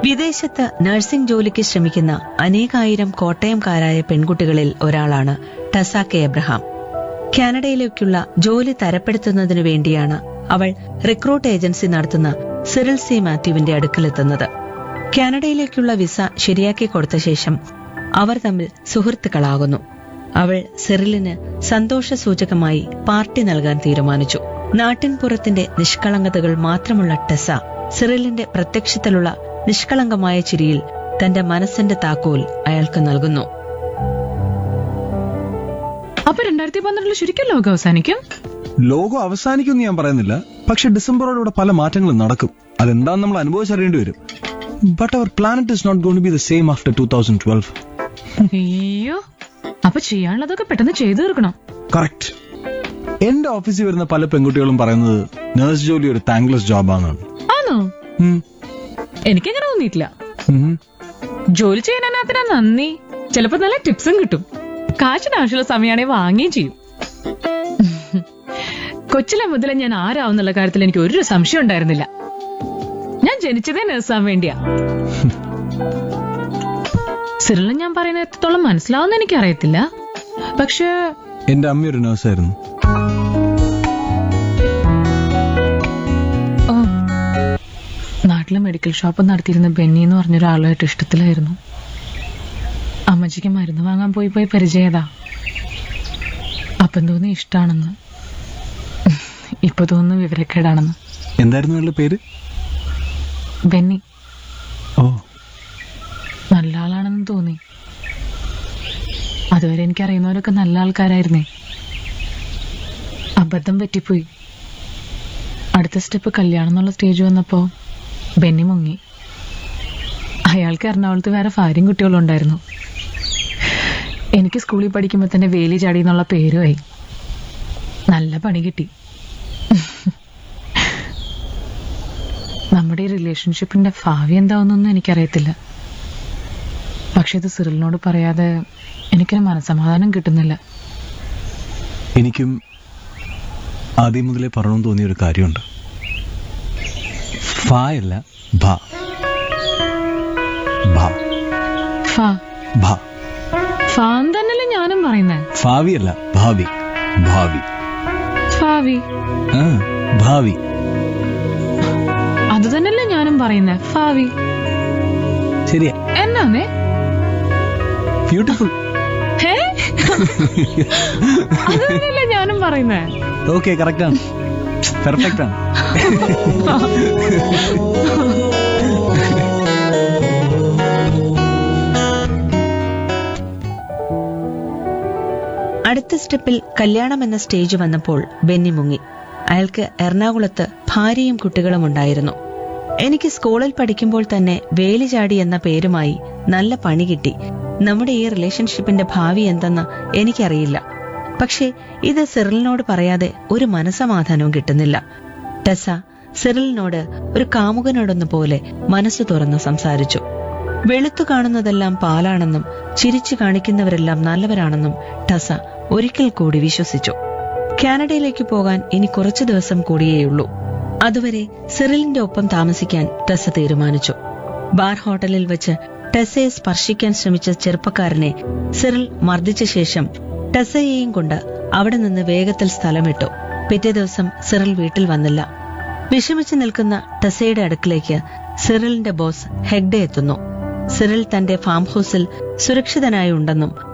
വിദേശത്ത് നഴ്സിംഗ് ജോലിക്ക് ശ്രമിക്കുന്ന അനേകായിരം കോട്ടയംകാരായ പെൺകുട്ടികളിൽ ഒരാളാണ് ടസ കെ എബ്രഹാം കാനഡയിലേക്കുള്ള ജോലി തരപ്പെടുത്തുന്നതിനു വേണ്ടിയാണ് അവൾ റിക്രൂട്ട് ഏജൻസി നടത്തുന്ന സിറിൽ സി മാത്യുവിന്റെ അടുക്കലെത്തുന്നത് കാനഡയിലേക്കുള്ള വിസ ശരിയാക്കി കൊടുത്ത ശേഷം അവർ തമ്മിൽ സുഹൃത്തുക്കളാകുന്നു അവൾ സിറിലിന് സന്തോഷസൂചകമായി പാർട്ടി നൽകാൻ തീരുമാനിച്ചു നാട്ടിൻപുറത്തിന്റെ നിഷ്കളങ്കതകൾ മാത്രമുള്ള ടെസ സിറിലിന്റെ പ്രത്യക്ഷത്തിലുള്ള നിഷ്കളങ്കമായ ചിരിയിൽ തന്റെ മനസ്സിന്റെ താക്കോൽ അയാൾക്ക് നൽകുന്നു അപ്പൊ രണ്ടായിരത്തി പന്ത്രണ്ടിൽ ശരിക്കും ലോകം അവസാനിക്കും ലോകം അവസാനിക്കുമെന്ന് ഞാൻ പറയുന്നില്ല പക്ഷെ ഡിസംബറോടുകൂടെ പല മാറ്റങ്ങളും നടക്കും അതെന്താന്ന് നമ്മൾ അനുഭവിച്ചറിയേണ്ടി വരും but our planet is not gonna be the same after two thousand twelve അയ്യോ അപ്പൊ ചെയ്യാനുള്ളതൊക്കെ പെട്ടെന്ന് ചെയ്തു തീർക്കണം കറക്റ്റ് എന്റെ ഓഫീസിൽ വരുന്ന പല പെൺകുട്ടികളും പറയുന്നത് നഴ്സ് ജോലി ഒരു താങ്ക്ലെസ് ജോബാണെന്നാണ് ആണോ ഉം. എനിക്കങ്ങനെ തോന്നിയിട്ടില്ല ഉം. ജോലി ചെയ്യാനതിനാ നന്ദി ചിലപ്പോ നല്ല ടിപ്സും കിട്ടും കാശിന് ആവശ്യമുള്ള സമയമാണെങ്കിൽ വാങ്ങുകയും ചെയ്യും കൊച്ചിലെ മുതലേ ഞാൻ ആരാവുന്നുള്ള കാര്യത്തിൽ എനിക്ക് ഒരു സംശയം ഉണ്ടായിരുന്നില്ല ഞാൻ ജനിച്ചതേ നഴ്സാൻ വേണ്ടിയാ സിറിലും ഞാൻ പറയുന്ന എത്രത്തോളം മനസ്സിലാവുന്ന എനിക്ക് അറിയത്തില്ല പക്ഷെ എന്റെ അമ്മ ഒരു നഴ്സായിരുന്നു ഓ നാട്ടിലെ മെഡിക്കൽ ഷോപ്പ് നടത്തിയിരുന്ന ബെന്നി എന്ന് പറഞ്ഞൊരാളുമായിട്ട് ഇഷ്ടത്തിലായിരുന്നു അമ്മച്ചിക്ക് മരുന്ന് വാങ്ങാൻ പോയി പോയി പരിചയതാ അപ്പം തോന്നി ഇഷ്ടാണെന്ന് ഇപ്പൊ തോന്നുന്നു വിവരക്കേടാണെന്ന് എന്തായിരുന്നു അവളുടെ പേര് ബെന്നി ഓ നല്ല ആളാണെന്ന് തോന്നി അതുവരെ എനിക്കറിയുന്നവരൊക്കെ നല്ല ആൾക്കാരായിരുന്നേ അബദ്ധം പറ്റിപ്പോയി അടുത്ത സ്റ്റെപ്പ് കല്യാണം എന്നുള്ള സ്റ്റേജ് വന്നപ്പോ ബെന്നി മുങ്ങി അയാൾക്ക് എറണാകുളത്ത് വേറെ ഭാര്യയും കുട്ടികളും ഉണ്ടായിരുന്നു എനിക്ക് സ്കൂളിൽ പഠിക്കുമ്പോൾ തന്നെ വേലി ചാടി എന്നുള്ള പേരുമായി നല്ല പണി കിട്ടി നമ്മുടെ ഈ റിലേഷൻഷിപ്പിന്റെ ഭാവി എന്താവുന്നൊന്നും എനിക്കറിയത്തില്ല പക്ഷെ ഇത് സിറിലിനോട് പറയാതെ എനിക്കൊരു മനസമാധാനം കിട്ടുന്നില്ല എനിക്കും ആദ്യം മുതലേ പറയണമെന്ന് തോന്നിയ ഒരു കാര്യമുണ്ട് ഫ അല്ല ഭ ഭ ഫാ ഭ ഫാൻ തന്നെയല്ലേ ഞാനും പറയുന്നേ ഭാവി അല്ല ഭാവി ഭാവി ഫാവി ആ ഭാവി അത് തന്നെയല്ലേ ഞാനും പറയുന്നേ ഫാവി ശരിയാ എന്നാന്നേ ബ്യൂട്ടിഫുൾ ഹേ അത് തന്നെയല്ലേ ഞാനും പറയുന്നേ ഓക്കെ കറക്റ്റ് ആണ് പെർഫെക്റ്റ് ആണ് അടുത്ത സ്റ്റെപ്പിൽ കല്യാണം എന്ന സ്റ്റേജ് വന്നപ്പോൾ ബെന്നി മുങ്ങി അയാൾക്ക് എറണാകുളത്ത് ഭാര്യയും കുട്ടികളും ഉണ്ടായിരുന്നു എനിക്ക് സ്കൂളിൽ പഠിക്കുമ്പോൾ തന്നെ വേലിചാടി എന്ന പേരുമായി നല്ല പണി കിട്ടി നമ്മുടെ ഈ റിലേഷൻഷിപ്പിന്റെ ഭാവി എന്തെന്ന് എനിക്കറിയില്ല പക്ഷേ ഇത് സിറിലിനോട് പറയാതെ ഒരു മനസമാധാനവും കിട്ടുന്നില്ല ടെസ സിറിലിനോട് ഒരു കാമുകനോടൊന്നു പോലെ മനസ്സ് തുറന്ന് സംസാരിച്ചു വെളുത്തു കാണുന്നതെല്ലാം പാലാണെന്നും ചിരിച്ചു കാണിക്കുന്നവരെല്ലാം നല്ലവരാണെന്നും ടസ ഒരിക്കൽ കൂടി വിശ്വസിച്ചു കാനഡയിലേക്ക് പോകാൻ ഇനി കുറച്ചു ദിവസം കൂടിയേയുള്ളൂ അതുവരെ സിറിലിന്റെ ഒപ്പം താമസിക്കാൻ ടെസ തീരുമാനിച്ചു ബാർ ഹോട്ടലിൽ വെച്ച് ടെസയെ സ്പർശിക്കാൻ ശ്രമിച്ച ചെറുപ്പക്കാരനെ സിറിൽ മർദ്ദിച്ച ശേഷം ടെസയെയും കൊണ്ട് അവിടെ നിന്ന് വേഗത്തിൽ സ്ഥലം വിട്ടു പിറ്റേ ദിവസം സിറിൽ വീട്ടിൽ വന്നില്ല വിഷമിച്ചു നിൽക്കുന്ന ടെസയുടെ അടുക്കിലേക്ക് സിറിലിന്റെ ബോസ് ഹെഗ്ഡെ എത്തുന്നു സിറിൽ തന്റെ ഫാം ഹൌസിൽ സുരക്ഷിതനായി ഉണ്ടെന്നും